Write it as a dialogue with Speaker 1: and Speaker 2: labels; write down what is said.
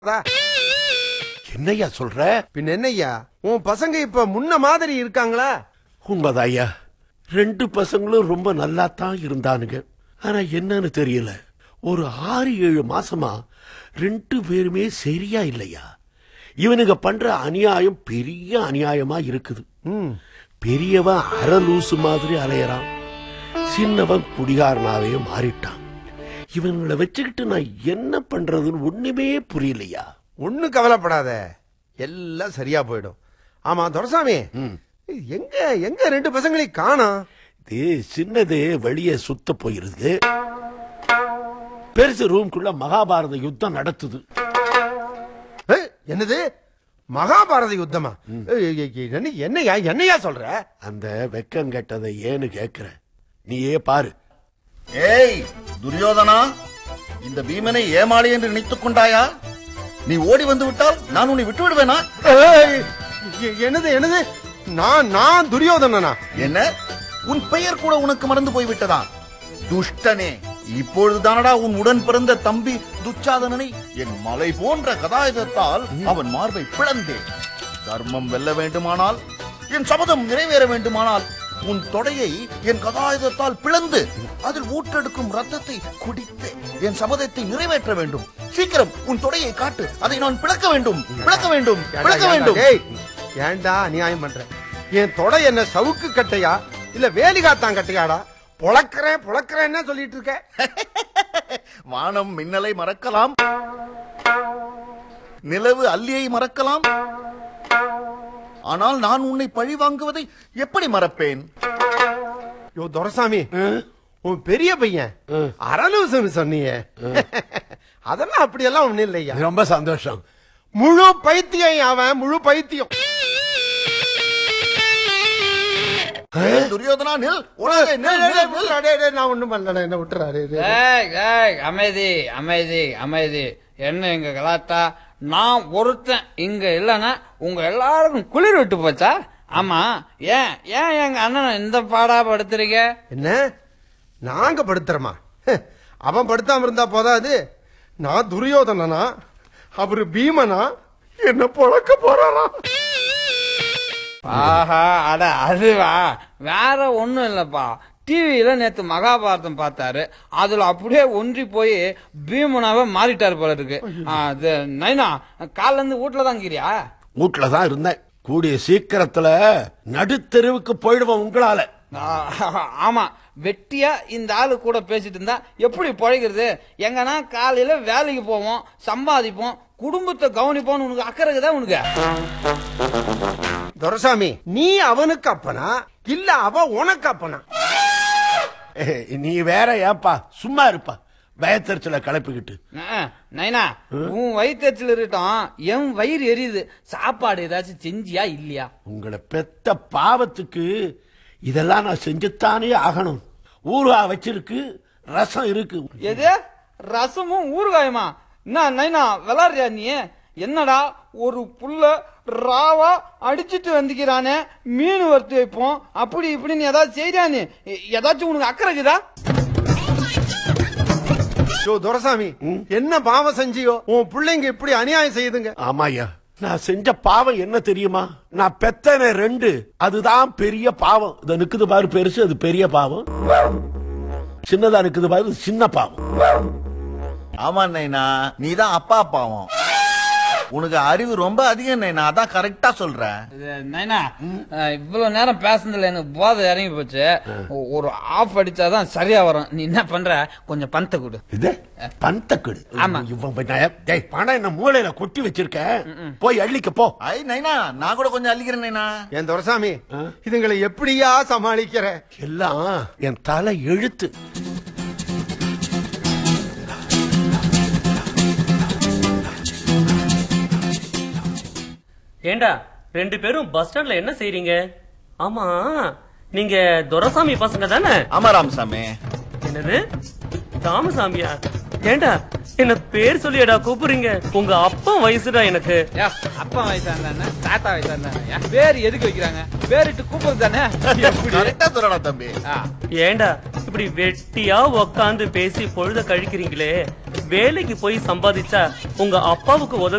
Speaker 1: அதா,
Speaker 2: என்னய்யா சொல்ற
Speaker 1: பின்ன என்னய்யா உன் பசங்க இப்ப முன்ன மாதிரி இருக்காங்களா
Speaker 2: உண்மைதான் ஐயா ரெண்டு பசங்களும் ரொம்ப நல்லா தான் இருந்தானுங்க ஆனா என்னன்னு தெரியல ஒரு ஆறு ஏழு மாசமா ரெண்டு பேருமே சரியா இல்லையா இவனுங்க பண்ற அநியாயம் பெரிய அநியாயமா இருக்குது
Speaker 1: ம்
Speaker 2: பெரியவன் அரலூசு மாதிரி அலையறான் சின்னவன் குடிகாரனாவே மாறிட்டான் இவனுங்களை வச்சுக்கிட்டு நான் என்ன பண்றதுன்னு ஒண்ணுமே புரியலையா
Speaker 1: ஒண்ணு கவலைப்படாத எல்லாம் சரியா போயிடும் ஆமா துரசாமி
Speaker 2: ம்.
Speaker 1: எங்க எங்க ரெண்டு பசங்களையும் காணோம்
Speaker 2: இது சின்னது வெளியே சுத்த போயிருது பெருசு ரூம்குள்ள மகாபாரத யுத்தம் நடத்துது
Speaker 1: ஏய், என்னது மகாபாரத யுத்தமா ஏய், ஏய், ஏய், என்ன என்னையா என்னையா சொல்ற
Speaker 2: அந்த வெக்கம் கெட்டதை ஏன்னு கேக்குற நீயே பாரு
Speaker 3: ஏய் துரியோதனா இந்த பீமனை ஏமாளி என்று நினைத்துக் கொண்டாயா நீ ஓடி வந்து விட்டால் நான் உன்னை விட்டு விடுவேனா
Speaker 1: ஏய், எ- என்னது என்னது நான் நான் துரியோதனனா
Speaker 3: என்ன உன் பெயர் கூட உனக்கு மறந்து போய்விட்டதா துஷ்டனே இப்பொழுதுதானடா உன் உடன் பிறந்த தம்பி துச்சாதனனை என் மலை போன்ற கதாயுதத்தால் அவன் மார்பை பிளந்தேன் தர்மம் வெல்ல வேண்டுமானால் என் சபதம் நிறைவேற வேண்டுமானால் உன் தொடையை என் கதாயுதத்தால் பிளந்து அதில் ஊற்றெடுக்கும் ரத்தத்தை குடித்து என் சபதத்தை நிறைவேற்ற வேண்டும் சீக்கிரம் உன் தொடையை காட்டு அதை நான் பிளக்க வேண்டும் பிளக்க வேண்டும்
Speaker 1: ஏண்டா,
Speaker 3: பிளக்க
Speaker 1: ஏண்டா,
Speaker 3: வேண்டும்
Speaker 1: டேய், ஏன்டா அநியாயம் பண்ற என் தொடை என்ன சவுக்கு கட்டையா இல்ல வேலிகாத்தான் கட்டையாடா பொளக்கறேன் பொளக்கறேன்னு சொல்லிட்டு இருக்க
Speaker 3: வானம் மின்னலை மறக்கலாம் நிலவு அல்லியை மறக்கலாம் ஆனால் நான் உன்னை பழி வாங்குவதை எப்படி மறப்பேன்
Speaker 1: யோ துரசாமி உன் பெரிய பையன் அரலூசன் சொன்னீங்க அதெல்லாம் அப்படியெல்லாம் ஒண்ணு இல்லையா
Speaker 2: ரொம்ப சந்தோஷம்
Speaker 1: முழு பைத்தியம் அவன் முழு பைத்தியம்
Speaker 3: ஏய், துரியோதனா நில் உலகை நில், நில், நில்.
Speaker 1: டேய், டேய், நான் ஒண்ணும் பண்ணல என்ன விட்டுறாரு
Speaker 4: ஏய் ஏய் அமைதி அமைதி அமைதி என்ன இங்க கலாட்டா நான் ஒருத்தன் இங்க இல்லைன்னா உங்க எல்லாருக்கும் குளிர் விட்டு போச்சா ஆமா ஏன் ஏன் எங்க அண்ணனை இந்த பாடா படுத்துறீங்க
Speaker 1: என்ன நாங்க படுத்துறோமா ஹ், அவன் படுத்தாம இருந்தா போதாது நான் துரியோதனனா அவரு பீமனா என்ன பொழக்க போறாரா
Speaker 4: ஆஹா அட அதுவா வேற ஒண்ணும் இல்லப்பா டிவியில நேத்து மகாபாரதம் பார்த்தாரு அதுல அப்படியே ஒன்றி போய் பீமனாவே மாறிட்டாரு போல இருக்கு ஆ, அது நைனா காலைல இருந்து வீட்டுல தான் இருக்கிறியா
Speaker 2: வீட்டுல தான் இருந்தேன் கூடிய சீக்கிரத்துல நடுத்தெருவுக்கு போயிடுவோம் உங்களால
Speaker 4: ஆ, ஆமா வெட்டியா இந்த ஆளு கூட பேசிட்டு இருந்தா எப்படி பழகிறது எங்கன்னா காலையில வேலைக்கு போவோம் சம்பாதிப்போம் குடும்பத்தை கவனிப்போம்னு உனக்கு அக்கறைக்கு தான் உனக்கு
Speaker 1: துரசாமி நீ அவனுக்கு அப்பனா இல்ல அவ உனக்கு அப்பனா
Speaker 2: ஏய், நீ வேற ஏப்பா சும்மா இருப்பா பயத்தறிச்சல கிளப்பிக்கிட்டு
Speaker 4: ஆ, நைனா உன் வயிற்றுல இருக்கட்டும் என் வயிறு எரியுது சாப்பாடு ஏதாச்சும் செஞ்சியா இல்லையா
Speaker 2: உங்களை பெத்த பாவத்துக்கு இதெல்லாம் நான் செஞ்சுத்தானே ஆகணும் ஊருகா வச்சிருக்கு ரசம் இருக்கு
Speaker 4: எது ரசமும் ஊறுகாயுமா என்ன நைனா விளாடுறியா நீ என்னடா ஒரு புல்ல ராவா அடிச்சிட்டு வந்துக்கிறானே மீன் வறுத்து வைப்போம் அப்படி இப்படின்னு ஏதாவது செய்றியா நீ எ- ஏதாச்சும் உனக்கு அக்கறைக்குதா
Speaker 1: யோ துரசாமி என்ன பாவம் செஞ்சியோ உன் பிள்ளைங்க இப்படி அநியாயம் செய்யுதுங்க
Speaker 2: ஆமாய்யா நான் செஞ்ச பாவம் என்ன தெரியுமா நான் பெத்தன ரெண்டு அதுதான் பெரிய பாவம் இத நிக்குது பாரு பெருசு அது பெரிய பாவம் சின்னதா நிக்குது பாரு இது சின்ன பாவம்
Speaker 3: ஆமா நைனா நீதான் அப்பா பாவம் உனக்கு அறிவு ரொம்ப அதிகம் நைனா அதான் கரெக்டா சொல்றேன்
Speaker 4: இது நைனா அஹ், இவ்வளவு நேரம் பேசுனதுல எனக்கு போதை இறங்கி போச்சு ஒ- ஒரு ஆஃப் அடிச்சாதான் சரியா வரும் நீ என்ன பண்ற கொஞ்சம் பணத்தை கொடு
Speaker 2: இது பந்தக்கடு
Speaker 4: ஆமா.
Speaker 2: இவன் பையன், டேய் பணம் என்ன மூளையில கொட்டி வச்சிருக்கேன் போய் அள்ளிக்க போ
Speaker 3: ஐ நைனா நான் கூட கொஞ்சம் அள்ளிக்கிறேன் நைனா
Speaker 1: என் துரசாமி இதுங்களை எப்படியா சமாளிக்கிற
Speaker 2: எல்லாம் என் தலை எழுத்து
Speaker 5: ஏண்டா ரெண்டு பேரும் பஸ் ஸ்டாண்ட்ல என்ன செய்றீங்க ஆமா நீங்க துரசாமி பசங்க தானே
Speaker 3: ஆமா ராமசாமி
Speaker 5: என்னது ராமசாமியா ஏண்டா என்ன பேர் சொல்லியடா கூப்பிடுறீங்க உங்க அப்பா வயசுடா எனக்கு
Speaker 4: யா, அப்பா வயசா இருந்தானே தாத்தா வயசா இருந்தானே பேர் எதுக்கு வைக்கிறாங்க பேரிட்டு கூப்பிடுறது தானே எப்படி
Speaker 3: கரெக்டா சொல்லடா தம்பி
Speaker 4: ஆ,
Speaker 5: ஏண்டா இப்படி வெட்டியா உக்காந்து பேசி பொழுத கழிக்கிறீங்களே வேலைக்கு போய் சம்பாதிச்சா உங்க அப்பாவுக்கு உதவி